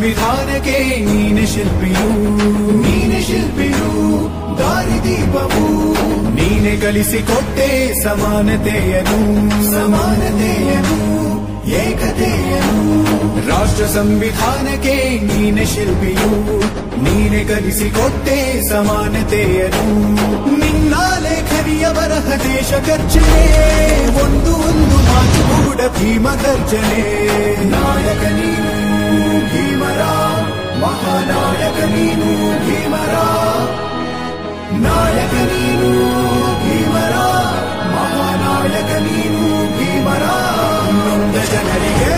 ಸಂವಿಧಾನಕ್ಕೆ ನೀನೆ ಶಿಲ್ಪಿಯು ನೀನೆ ಶಿಲ್ಪಿಯು ದಾರಿದೀಪವು ನೀನೆ ಕಲಿಸಿಕೊಟ್ಟೆ ಸಮಾನತೆಯನು ಸಮಾನತೆಯನು ಏಕತೆಯನು ರಾಷ್ಟ್ರ ಸಂವಿಧಾನಕ್ಕೆ ನೀನೆ ಶಿಲ್ಪಿಯು ನೀನೆ ಕಲಿಸಿಕೊಟ್ಟೆ ಸಮಾನತೆಯನು ನಿನ್ನ ಲೇಖನಿಯ ಬರಹ ದೇಶ ಗರ್ಜನೆ ಒಂದು ಒಂದು ಮಾತು ಕೂಡ ಭೀಮ ಗರ್ಜನೆ ನಾಯಕ ನೀನು ಭೀಮರ ಮಹಾನಾಯಕ ನೀನು ಭೀಮರ ನಾಯಕ ನೀನು ಭೀಮರ ಮಹಾನಾಯಕ ನೀನು ಭೀಮರ ನೊಂದ ಜನರಿಗೆ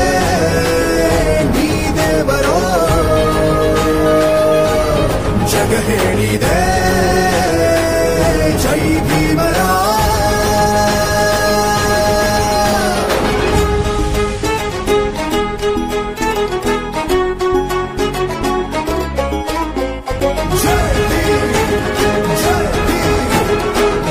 ನೀ ದೇವರೋ ಜಗ ಹೇಳಿದೆ ಜೈ ಭೀಮರ ಜೈ ಭೀಮ್, ಜೈ ಭೀಮ್,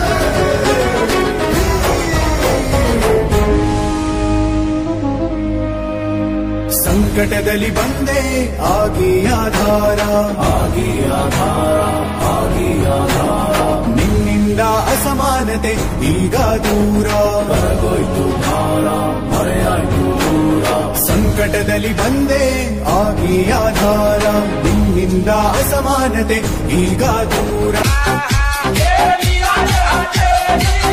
ಸಂಕಟದಲ್ಲಿ ಬಂದೆ ಆಗಿ ಆಧಾರ ಆಗಿ ಆಧಾರ ಆಗಿ ಆಧಾರ ನಿನ್ನಿಂದ ಅಸಮಾನತೆ ಈಗ ದೂರ ಬರಗೋಯ್ತು ಭಾರ ಮರೆಯಾಯ್ತು ದೂರ ಸಂಕಟದಲ್ಲಿ ಬಂದೆ ಆಗಿ ಆಧಾರ ನಿನ್ನಿಂದ ಅಸಮಾನತೆ ಈಗ ದೂರ Yeah, yeah, yeah, yeah.